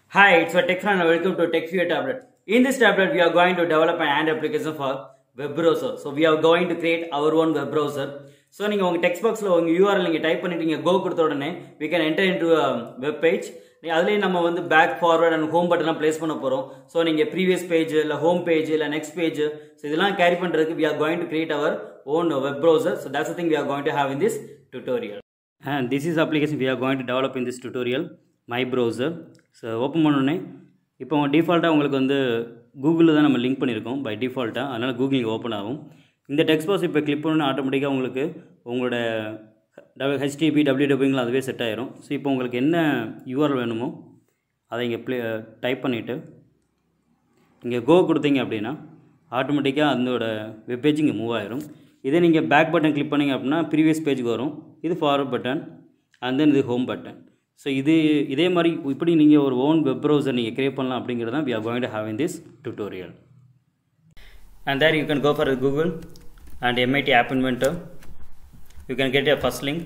Hi, it's a Tech friend and welcome to TechView tablet. In this tablet, we are going to develop an Android application for web browser. So we are going to create our own web browser. So நீங்கள் உங்கள் text பாக்ஸில் உங்கள் URL நீங்கள் type பண்ணிட்டு நீங்கள் கோ கொடுத்த உடனே we can enter into a web page அதுலேயும் நம்ம வந்து பேக் ஃபார்வர்ட் அண்ட் ஹோம் பட்டன்லாம் ப்ளேஸ் பண்ண போகிறோம் ஸோ நீங்கள் ப்ரீவியஸ் பேஜ் இல்லை ஹோம் பேஜ் இல்லை நெக்ஸ்ட் பேஜ் ஸோ இதெல்லாம் கேரி பண்ணுறதுக்கு we are going to create our own web browser. So that's the thing we are going to have in this tutorial. And this is application we are going to develop in this tutorial. My browser. So open பண்ணோடனே இப்போ டிஃபால்ட்டாக உங்களுக்கு வந்து கூகுளில் தான் நம்ம link பண்ணியிருக்கோம் by டிஃபால்ட்டாக அதனால் கூகுள் ஓப்பன் ஆகும் இந்த டெக்ஸ்ட் பாக்ஸ் இப்போ கிளிக் பண்ணணும் ஆட்டோமேட்டிக்காக உங்களுக்கு உங்களோட ஹெச்டிபி டபிள்யூடபிள்யூங்களா அதுவே செட் ஆயிரும் ஸோ இப்போ உங்களுக்கு என்ன யூஆர்எல் வேணுமோ அதை இங்கே ப்ளே டைப் பண்ணிவிட்டு இங்கே கோ கொடுத்தீங்க அப்படின்னா ஆட்டோமேட்டிக்காக அதோட வெப் பேஜ் இங்கே மூவ் ஆயிரும் இதே நீங்கள் பேக் பட்டன் கிளிக் பண்ணீங்க அப்படின்னா ப்ரீவியஸ் பேஜுக்கு வரும் இது ஃபார்வர்ட் பட்டன் அண்ட் தென் இது ஹோம் பட்டன் ஸோ இது இதே மாதிரி இப்படி நீங்கள் ஒரு ஓன் வெப் ப்ரௌசர் நீங்கள் கிரியேட் பண்ணலாம் அப்படிங்கிறது தான் we are going to have in this tutorial and there you can go for google and mit app inventor you can get a first link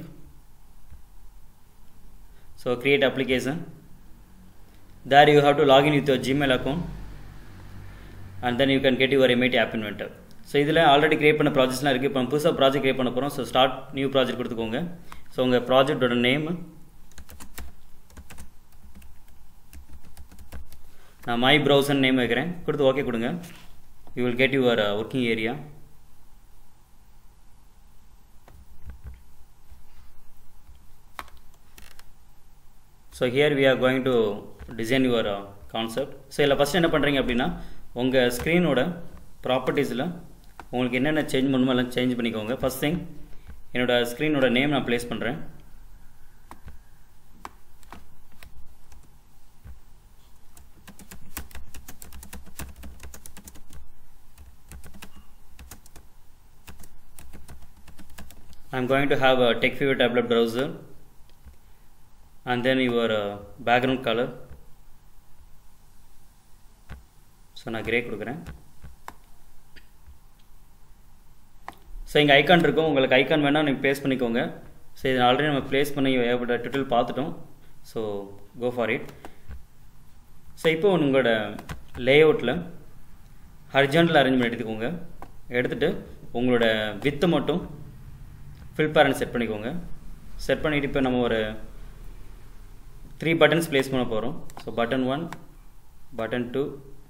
so create application there you have to log in with your gmail account and then you can get your mit app inventor so இதில் already create பண்ண ப்ராஜெக்ட்ஸ்லாம் இருக்குது இப்போ புதுசாக project create பண்ண போகிறோம் so start new project கொடுத்துக்கோங்க so உங்கள் ப்ராஜெக்டோட நேம் நான் மை ப்ரௌசர் நேம் வைக்கிறேன் கொடுத்து ஓகே கொடுங்க you will get your working area so here we are going to design your concept so இதில் ஃபஸ்ட் என்ன பண்ணுறீங்க அப்படின்னா உங்கள் ஸ்க்ரீனோட ப்ராப்பர்ட்டிஸில் உங்களுக்கு என்னென்ன சேஞ்ச் பண்ணணுமோ எல்லாம் சேஞ்ச் பண்ணிக்கோங்க ஃபஸ்ட் திங் என்னோடய ஸ்க்ரீனோட நேம் நான் ப்ளேஸ் பண்ணுறேன் I'm going to have a TechViewer tablet browser and then your uh, background color so நான் கிரே கொடுக்குறேன் ஸோ இங்கே ஐக்கான் இருக்கும் உங்களுக்கு ஐக்கான் வேணால் நீங்கள் ப்ளேஸ் பண்ணிக்கோங்க ஸோ இது ஆல்ரெடி நம்ம ப்ளேஸ் பண்ணி ஏகப்பட்ட டுட்டல் பார்த்துட்டோம் so go for it so இப்போ உங்களோட லேஅவுட்டில் ஹர்ஜென்டல் அரேஞ்ச்மெண்ட் எடுத்துக்கோங்க எடுத்துகிட்டு உங்களோட வித்தை மட்டும் ஃபில் பேரண்ட் செட் பண்ணிக்கோங்க செட் பண்ணிவிட்டு இப்போ நம்ம ஒரு த்ரீ பட்டன்ஸ் ப்ளேஸ் பண்ண போகிறோம் so button one button two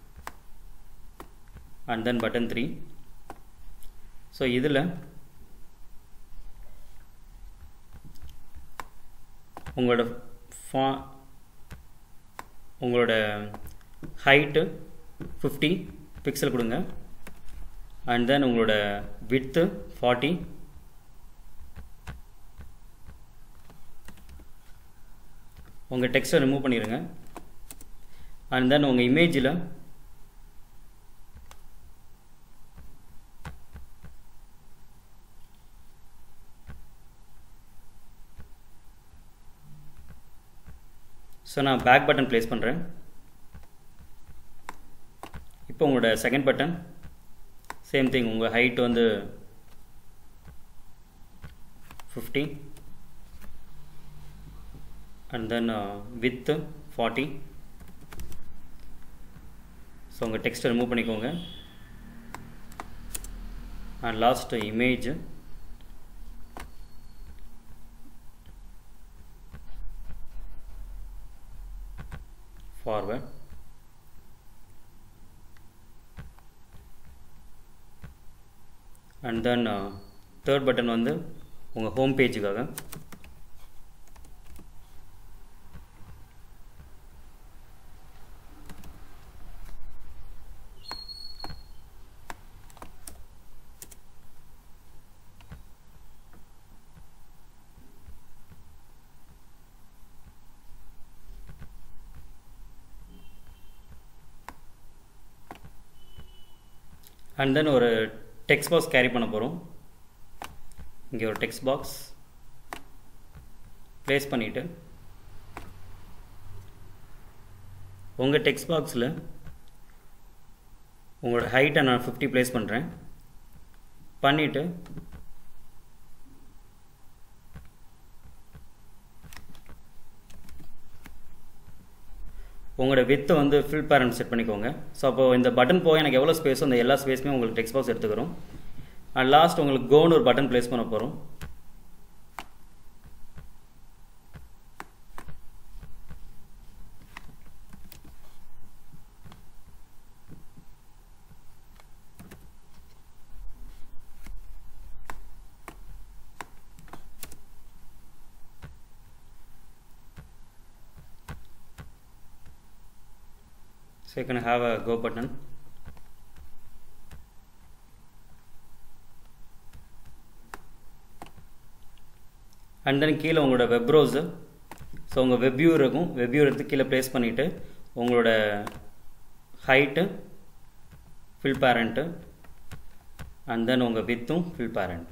and then button three so இதில் உங்களோட ஃபா உங்களோட ஹைட்டு ஃபிஃப்டி பிக்சல் கொடுங்க அண்ட் தென் உங்களோட வித்து ஃபார்ட்டி உங்கள் டெக்ஸ்ட்டை ரிமூவ் பண்ணிடுங்க அண்ட் தென் உங்கள் இமேஜில் ஸோ நான் பேக் பட்டன் ப்ளேஸ் பண்ணுறேன் இப்போ உங்களோட செகண்ட் பட்டன் சேம் திங் உங்கள் ஹைட் வந்து fifty and then uh, width 40 so உங்கள் டெக்ஸ்ட்டை ரிமூவ் பண்ணிக்கோங்க and last image forward and then third button வந்து உங்கள் ஹோம் பேஜுக்காக அண்ட் தென் ஒரு டெக்ஸ்ட் பாக்ஸ் கேரி பண்ண போகிறோம் இங்கே ஒரு டெக்ஸ்ட் பாக்ஸ் ப்ளேஸ் பண்ணிவிட்டு உங்கள் டெக்ஸ்ட் பாக்ஸில் உங்களோட ஹைட்டை நான் ஃபிஃப்டி ப்ளேஸ் பண்ணுறேன் பண்ணிவிட்டு உங்களோட வித்தை வந்து ஃபில் பேரண்ட் செட் பண்ணிக்கோங்க ஸோ அப்போ இந்த பட்டன் போக எனக்கு எவ்வளோ ஸ்பேஸோ அந்த எல்லா ஸ்பேஸுமே உங்களுக்கு டெக்ஸ்ட் பாக்ஸ் எடுத்துக்கிறோம் அண்ட் லாஸ்ட் உங்களுக்கு கோன்னு ஒரு பட்டன் ப்ளேஸ் பண்ண போகிறோம் So you can have a go button. And then கீழே உங்களோட வெப் ப்ரௌசர் ஸோ உங்கள் வெப் வியூ இருக்கும் வெப் வியூ எடுத்து கீழே ப்ளேஸ் பண்ணிவிட்டு உங்களோட height fill parent and then உங்கள் வித்தும் fill parent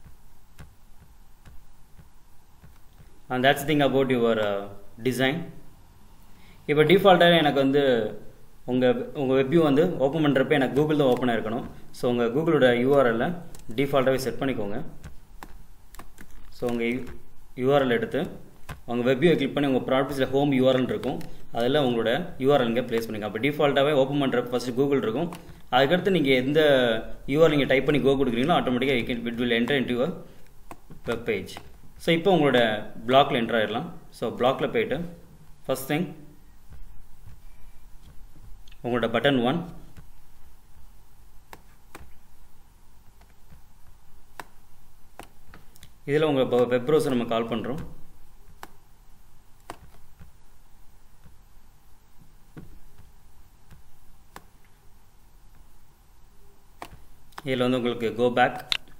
and that's thing about your design இப்போ டிஃபால்ட்டாக எனக்கு வந்து உங்கள் உங்கள் வெப்யூ வந்து ஓப்பன் பண்ணுறப்ப எனக்கு கூகுள் தான் ஓப்பனாக இருக்கணும் ஸோ உங்கள் கூகுளோட யூஆர்எல்ல டிஃபால்ட்டாகவே செட் பண்ணிக்கோங்க ஸோ உங்கள் யூஆர்எல் எடுத்து உங்கள் வெப்யூவை கிளிக் பண்ணி உங்கள் ப்ராடக்ட்ஸில் ஹோம் யூஆர்எல் இருக்கும் அதில் உங்களோட யூஆர்எல் இங்கே ப்ளேஸ் பண்ணிங்க அப்போ டிஃபால்ட்டாகவே ஓப்பன் பண்ணுறப்ப ஃபஸ்ட்டு கூகுள் இருக்கும் அதுக்கடுத்து நீங்கள் எந்த யூஆர்எல் நீங்கள் டைப் பண்ணி கோ கொடுக்குறீங்களோ ஆட்டோமேட்டிக்காக it it will enter into your web page so இப்போ உங்களோட பிளாக்ல என்டர் ஆயிடலாம் ஸோ பிளாக்ல போயிட்டு ஃபஸ்ட் திங் உங்களோட பட்டன் ஒன் இதில் உங்கள் வெப் ப்ரௌசர் நம்ம கால் பண்ணுறோம் இதில் வந்து உங்களுக்கு go back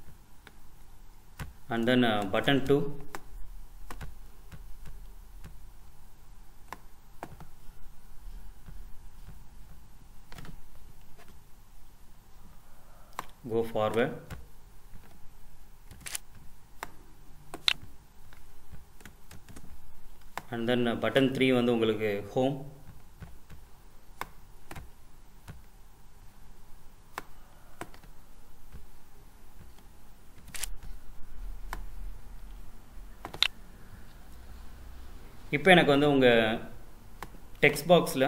and then button two go forward and then uh, button 3 வந்து உங்களுக்கு home இப்போ எனக்கு வந்து உங்கள் டெக்ஸ்ட் பாக்ஸில்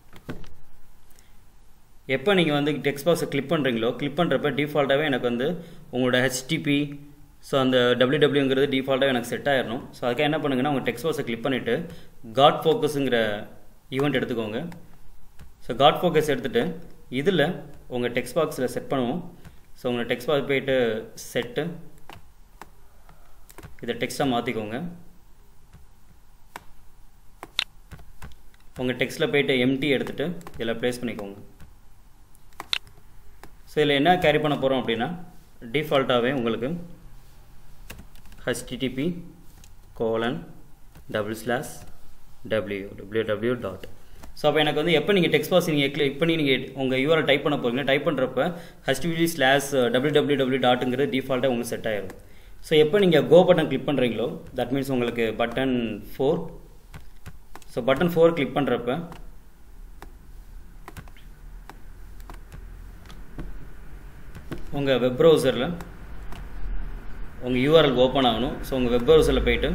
எப்போ நீங்கள் வந்து டெக்ஸ்ட் பாக்ஸை கிளிக் பண்ணுறீங்களோ கிளிக் பண்ணுறப்ப டிஃபால்ட்டாகவே எனக்கு வந்து உங்களோட ஹெச்டிபி ஸோ அந்த டபிள்யூ டபிள்யூங்கிறது டிஃபால்ட்டாக எனக்கு செட் ஆயிடணும் ஸோ அதுக்காக என்ன பண்ணுங்கன்னா உங்கள் டெக்ஸ்ட் பாக்ஸை கிளிக் பண்ணிவிட்டு காட் ஃபோக்கஸுங்கிற ஈவெண்ட் எடுத்துக்கோங்க ஸோ காட் ஃபோக்கஸ் எடுத்துகிட்டு இதில் உங்கள் டெக்ஸ்ட் பாக்ஸில் செட் பண்ணுவோம் ஸோ உங்கள் டெக்ஸ்ட் பாக்ஸ் போயிட்டு செட்டு இதை டெக்ஸ்ட்டாக மாற்றிக்கோங்க உங்கள் டெக்ஸ்ட்டில் போயிட்டு எம்டி எடுத்துகிட்டு இதில் ப்ளேஸ் பண்ணிக்கோங்க ஸோ இதில் என்ன கேரி பண்ண போகிறோம் அப்படின்னா டிஃபால்ட்டாகவே உங்களுக்கு HTTP colon double slash W W W dot so அப்போ எனக்கு வந்து எப்போ நீங்கள் டெக்ஸ்ட் பாக்ஸ் நீங்கள் கிளிக் பண்ணி நீங்கள் உங்கள் யூஆர் டைப் பண்ண போகிறீங்க டைப் பண்ணுறப்ப HTTP slash W W W டாட்டுங்கிறது டிஃபால்ட்டாக உங்களுக்கு செட் ஆயிடும் ஸோ எப்போ நீங்கள் கோ பட்டன் கிளிக் பண்ணுறீங்களோ தட் மீன்ஸ் உங்களுக்கு button four so button four click பண்ணுறப்ப உங்கள் வெப் ப்ரௌசரில் உங்கள் யூஆர்எல் ஓப்பன் ஆகணும் ஸோ உங்கள் வெப் ப்ரௌசரில் போயிட்டு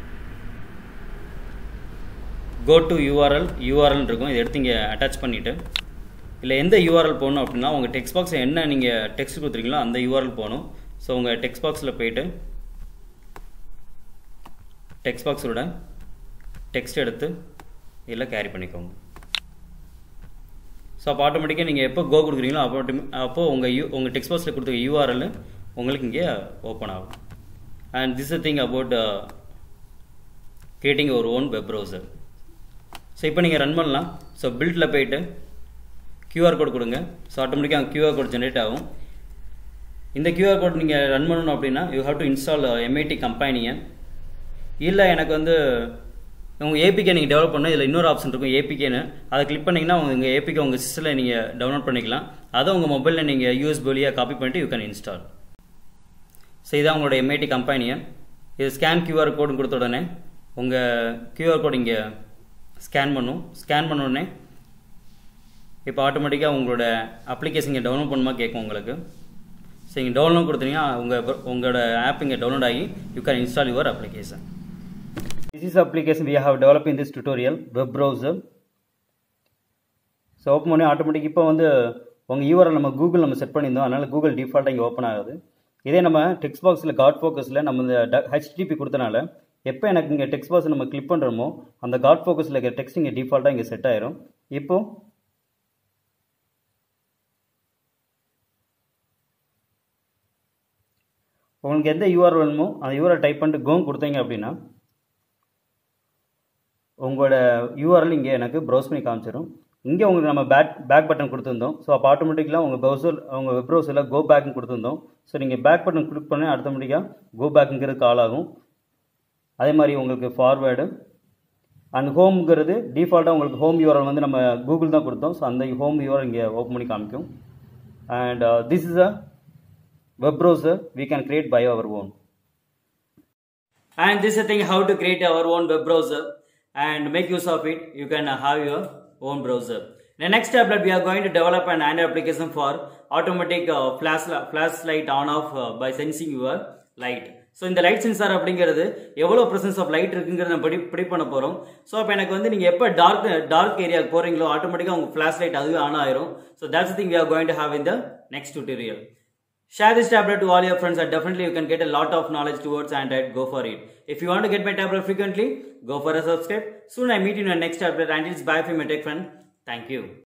கோ டு யூஆர்எல் யூஆர்எல் இருக்கும் இதை எடுத்து இங்கே அட்டாச் பண்ணிவிட்டு இல்லை எந்த யூஆர்எல் போகணும் அப்படின்னா உங்கள் டெக்ஸ்ட் பாக்ஸில் என்ன நீங்கள் டெக்ஸ்ட் கொடுத்துருக்கீங்களோ அந்த யூஆர்எல் போகணும் ஸோ உங்கள் டெக்ஸ்ட் பாக்ஸில் போயிட்டு டெக்ஸ்ட் பாக்ஸோட டெக்ஸ்ட் எடுத்து இதில் கேரி பண்ணிக்கோங்க ஸோ அப்போ ஆட்டோமேட்டிக்காக நீங்கள் எப்போ கோ கொடுக்குறீங்களோ அப்போ அப்போது உங்கள் யூ உங்கள் டெக்ஸ்ட் பாக்ஸில் கொடுத்த யூஆர்எல் உங்களுக்கு இங்கே ஓப்பன் ஆகும் and this a thing about creating ஒரு ஓன் வெப் ப்ரௌசர் ஸோ இப்போ நீங்கள் ரன் பண்ணலாம் ஸோ பில்டில் போயிட்டு கியூஆர் கோட் கொடுங்க ஸோ ஆட்டோமேட்டிக்காக அங்கே கியூஆர் கோட் ஜென்ரேட் ஆகும் இந்த கியூஆர் கோட் நீங்கள் ரன் பண்ணணும் அப்படின்னா you have to install MIT கம்பெனியை இல்லை எனக்கு வந்து உங்கள் ஏபிகே நீங்கள் டெவலப் பண்ண இதில் இன்னொரு ஆப்ஷன் இருக்கும் ஏபிகேன்னு அதை கிளிக் பண்ணிங்கன்னா உங்கள் ஏபிகே உங்கள் சிஸ்டமில் நீங்கள் டவுன்லோட் பண்ணிக்கலாம் அதை உங்கள் மொபைலில் நீங்கள் யூஎஸ் வழியாக காப்பி பண்ணிட்டு யூ கேன் இன்ஸ்டால் ஸோ இதான் உங்களோட எம்ஐடி கம்பெனியை இது ஸ்கேன் கியூஆர் கோடுன்னு கொடுத்த உடனே உங்கள் கியூஆர் கோட் இங்கே ஸ்கேன் பண்ணும் ஸ்கேன் பண்ண உடனே இப்போ ஆட்டோமேட்டிக்காக உங்களோட அப்ளிகேஷன் இங்கே டவுன்லோட் பண்ணுமா கேட்கும் உங்களுக்கு ஸோ இங்கே டவுன்லோட் கொடுத்தீங்கன்னா உங்கள் உங்களோட ஆப் இங்கே டவுன்லோட் ஆகி you can install your application This is the application we have developed in this tutorial, web browser. So open பண்ணி ஆட்டோமேட்டிக் இப்போ வந்து உங்கள் யூஆர்எல் நம்ம கூகுள் நம்ம செட் பண்ணியிருந்தோம் அதனால் கூகுள் டிஃபால்ட்டாக இங்கே ஓப்பன் ஆகுது இதே நம்ம டெக்ஸ்ட் பாக்ஸில் காட் ஃபோக்கஸில் நம்ம இந்த ஹெச்டிபி கொடுத்தனால எப்போ எனக்கு இங்கே டெக்ஸ்ட் பாக்ஸ் நம்ம கிளிக் பண்ணுறோமோ அந்த காட் ஃபோக்கஸில் இருக்கிற டெக்ஸ்ட் இங்கே டிஃபால்ட்டாக இங்கே செட் ஆயிரும் இப்போ உங்களுக்கு எந்த யூஆர் வேணுமோ அந்த யூஆர்எல் டைப் பண்ணிட்டு கோம் கொடுத்தீங்க அப்படின்னா உங்களோட யூஆர்எல் இங்கே எனக்கு ப்ரௌஸ் பண்ணி காமிச்சிடும் இங்கே உங்களுக்கு நம்ம பேக் பேக் பட்டன் கொடுத்துருந்தோம் ஸோ அப்போ ஆட்டோமேட்டிக்கலாக உங்கள் ப்ரௌசர் உங்கள் வெப் ப்ரௌசரில் கோ பேக்னு கொடுத்துருந்தோம் ஸோ நீங்கள் பேக் பட்டன் கிளிக் பண்ணி ஆட்டோமேட்டிக்காக கோ பேக்குங்கிறது கால் ஆகும் அதே மாதிரி உங்களுக்கு ஃபார்வேர்டு அண்ட் ஹோம்ங்கிறது டிஃபால்ட்டாக உங்களுக்கு ஹோம் யூஆர்எல் வந்து நம்ம கூகுள் தான் கொடுத்தோம் ஸோ அந்த ஹோம் யூஆர்எல் இங்கே ஓப்பன் பண்ணி காமிக்கும் and this is a web browser we can create by our own and this is the thing how to create our own web browser and make use of it you can have your own browser the next tablet we are going to develop an android application for automatic uh, flash flash light on off uh, by sensing your light so இந்த light sensor அப்படிங்கிறது எவ்வளோ presence of light இருக்குங்கிறத நம்ம படி படி பண்ண போகிறோம் so அப்போ எனக்கு வந்து நீங்கள் எப்போ டார்க் டார்க் ஏரியாவுக்கு போகிறீங்களோ ஆட்டோமேட்டிக்காக உங்கள் ஃப்ளாஷ் லைட் அதுவே ஆன் ஆயிரும் so that's thing we are going to have in the next tutorial Share this tablet to all your friends and definitely you can get a lot of knowledge towards Android. Go for it. If you want to get my tablet frequently, go for a subscribe. Soon I meet you in the next tablet and it's bye from my tech friend. Thank you.